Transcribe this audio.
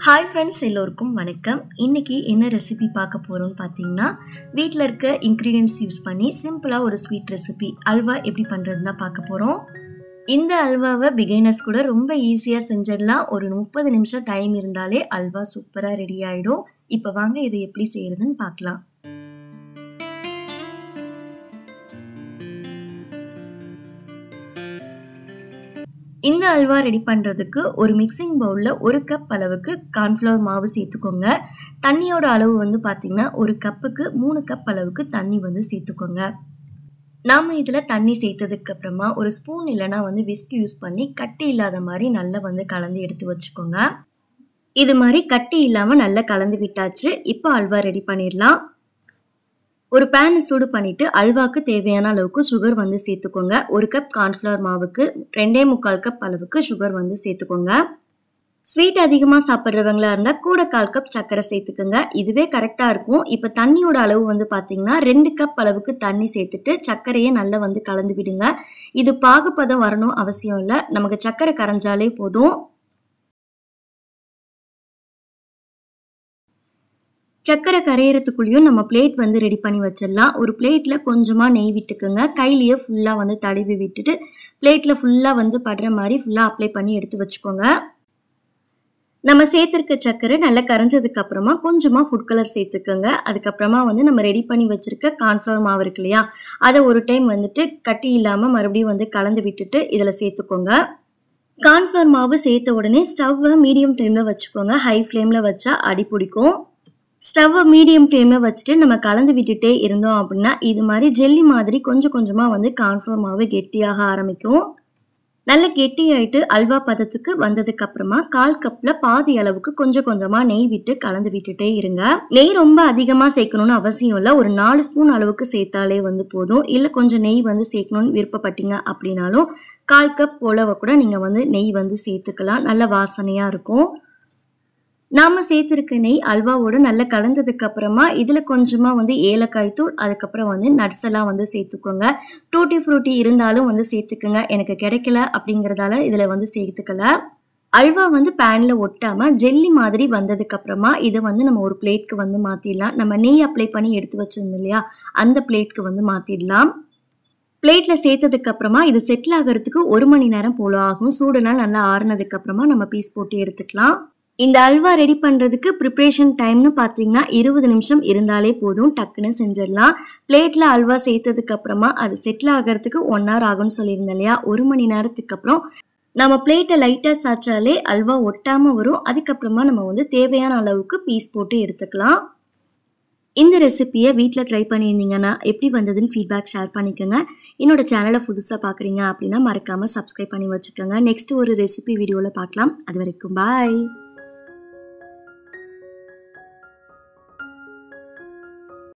hi friends எல்லோருக்கும் வணக்கம் இன்னைக்கு என்ன ரெசிபி பார்க்க போகிறோம்னு பார்த்தீங்கன்னா வீட்டில் இருக்க இன்க்ரீடியன்ஸ் யூஸ் பண்ணி சிம்பிளாக ஒரு ஸ்வீட் ரெசிபி அல்வா எப்படி பண்ணுறதுன்னு தான் பார்க்க போகிறோம் இந்த அல்வாவை பிகைனர்ஸ் கூட ரொம்ப ஈஸியாக செஞ்சிடலாம் ஒரு முப்பது நிமிஷம் டைம் இருந்தாலே அல்வா சூப்பராக ரெடி ஆகிடும் இப்போ வாங்க இதை எப்படி செய்கிறதுன்னு பார்க்கலாம் இந்த அல்வா ரெடி பண்ணுறதுக்கு ஒரு மிக்சிங் பவுலில் ஒரு கப் அளவுக்கு கார்ன்ஃப்ளவர் மாவு சேர்த்துக்கோங்க தண்ணியோட அளவு வந்து பார்த்திங்கன்னா ஒரு கப்புக்கு மூணு கப் அளவுக்கு தண்ணி வந்து சேர்த்துக்கோங்க நாம் இதில் தண்ணி சேர்த்ததுக்கு அப்புறமா ஒரு ஸ்பூன் இல்லைனா வந்து விஸ்க் யூஸ் பண்ணி கட்டி இல்லாத மாதிரி நல்லா வந்து கலந்து எடுத்து வச்சுக்கோங்க இது மாதிரி கட்டி இல்லாமல் நல்லா கலந்து விட்டாச்சு இப்போ அல்வா ரெடி பண்ணிடலாம் ஒரு பேன் சூடு பண்ணிட்டு அல்வாக்கு தேவையான அளவுக்கு சுகர் வந்து சேர்த்துக்கோங்க ஒரு கப் கார்ன்ஃப்ளவர் மாவுக்கு ரெண்டே முக்கால் கப் அளவுக்கு சுகர் வந்து சேர்த்துக்கோங்க ஸ்வீட் அதிகமாக சாப்பிட்றவங்களா இருந்தால் கூட கால் கப் சர்க்கரை சேர்த்துக்கோங்க இதுவே கரெக்டாக இருக்கும் இப்போ தண்ணியோட அளவு வந்து பார்த்தீங்கன்னா ரெண்டு கப் அளவுக்கு தண்ணி சேர்த்துட்டு சர்க்கரையை நல்லா வந்து கலந்து விடுங்க இது பாகுப்பதம் வரணும் அவசியம் இல்லை நமக்கு சர்க்கரை கரைஞ்சாலே போதும் சர்க்கரை கரையிறதுக்குள்ளேயும் நம்ம பிளேட் வந்து ரெடி பண்ணி வச்சிடலாம் ஒரு பிளேட்டில் கொஞ்சமாக நெய் விட்டுக்குங்க கையிலேயே ஃபுல்லாக வந்து தடவி விட்டுட்டு பிளேட்டில் ஃபுல்லாக வந்து படுற மாதிரி ஃபுல்லாக அப்ளை பண்ணி எடுத்து வச்சுக்கோங்க நம்ம சேர்த்துருக்க சர்க்கரை நல்லா கரைஞ்சதுக்கு அப்புறமா கொஞ்சமாக ஃபுட் கலர் சேர்த்துக்கோங்க அதுக்கப்புறமா வந்து நம்ம ரெடி பண்ணி வச்சுருக்க கார்ன்ஃப்ளவர் மாவு இருக்கு இல்லையா அதை ஒரு டைம் வந்துட்டு கட்டி இல்லாமல் மறுபடியும் வந்து கலந்து விட்டுட்டு இதில் சேர்த்துக்கோங்க கார்ன்ஃப்ளவர் மாவு சேர்த்த உடனே ஸ்டவ்வை மீடியம் ஃப்ளேமில் வச்சுக்கோங்க ஹை ஃப்ளேமில் வச்சா அடி பிடிக்கும் ஸ்டவ்வை மீடியம் ஃப்ளேமில் வச்சுட்டு நம்ம கலந்து விட்டுட்டே இருந்தோம் அப்படின்னா இது மாதிரி ஜெல்லி மாதிரி கொஞ்சம் கொஞ்சமாக வந்து கார்ன்ஃப்ளவர் மாவு கெட்டியாக ஆரம்பிக்கும் நல்ல கெட்டியாயிட்டு அல்வா பதத்துக்கு வந்ததுக்கு அப்புறமா கால் கப்பில் பாதி அளவுக்கு கொஞ்சம் கொஞ்சமாக நெய் விட்டு கலந்து விட்டுட்டே இருங்க நெய் ரொம்ப அதிகமாக சேர்க்கணும்னு அவசியம் இல்லை ஒரு நாலு ஸ்பூன் அளவுக்கு சேர்த்தாலே வந்து போதும் இல்லை கொஞ்சம் நெய் வந்து சேர்க்கணும்னு விருப்பப்பட்டீங்க அப்படின்னாலும் கால் கப் போலவை கூட நீங்கள் வந்து நெய் வந்து சேர்த்துக்கலாம் நல்ல வாசனையாக இருக்கும் நாம் சேர்த்துருக்க நெய் அல்வாவோடு நல்லா கலந்ததுக்கு அப்புறமா இதில் கொஞ்சமாக வந்து ஏலக்காய் தூள் அதுக்கப்புறம் வந்து நட்ஸ் எல்லாம் வந்து சேர்த்துக்கோங்க டூட்டி ஃப்ரூட்டி இருந்தாலும் வந்து சேர்த்துக்கோங்க எனக்கு கிடைக்கல அப்படிங்கிறதால இதில் வந்து சேர்த்துக்கல அல்வா வந்து பேனில் ஒட்டாமல் ஜெல்லி மாதிரி வந்ததுக்கு அப்புறமா இதை வந்து நம்ம ஒரு பிளேட்க்கு வந்து மாற்றிடலாம் நம்ம நெய் அப்ளை பண்ணி எடுத்து வச்சிருந்தோம் இல்லையா அந்த பிளேட்க்கு வந்து மாற்றிடலாம் பிளேட்டில் சேர்த்ததுக்கு அப்புறமா இது செட்டில் ஆகிறதுக்கு ஒரு மணி நேரம் போல ஆகும் சூடுனால் நல்லா ஆறுனதுக்கு அப்புறமா நம்ம பீஸ் போட்டு எடுத்துக்கலாம் இந்த அல்வா ரெடி பண்ணுறதுக்கு ப்ரிப்ரேஷன் டைம்னு பார்த்தீங்கன்னா இருபது நிமிஷம் இருந்தாலே போதும் டக்குன்னு செஞ்சிடலாம் பிளேட்டில் அல்வா சேர்த்ததுக்கு அப்புறமா அது செட்டில் ஆகிறதுக்கு ஒன் ஹவர் ஆகும்னு சொல்லியிருந்தேன் இல்லையா ஒரு மணி நேரத்துக்கு அப்புறம் நம்ம பிளேட்டை லைட்டாக சாச்சாலே அல்வா ஒட்டாமல் வரும் அதுக்கப்புறமா நம்ம வந்து தேவையான அளவுக்கு பீஸ் போட்டு எடுத்துக்கலாம் இந்த ரெசிப்பியை வீட்டில் ட்ரை பண்ணியிருந்தீங்கன்னா எப்படி வந்ததுன்னு ஃபீட்பேக் ஷேர் பண்ணிக்கோங்க என்னோட சேனலை புதுசாக பார்க்குறீங்க அப்படின்னா மறக்காமல் சப்ஸ்கிரைப் பண்ணி வச்சுக்கோங்க நெக்ஸ்ட் ஒரு ரெசிபி வீடியோவில் பார்க்கலாம் அது வரைக்கும் பாய்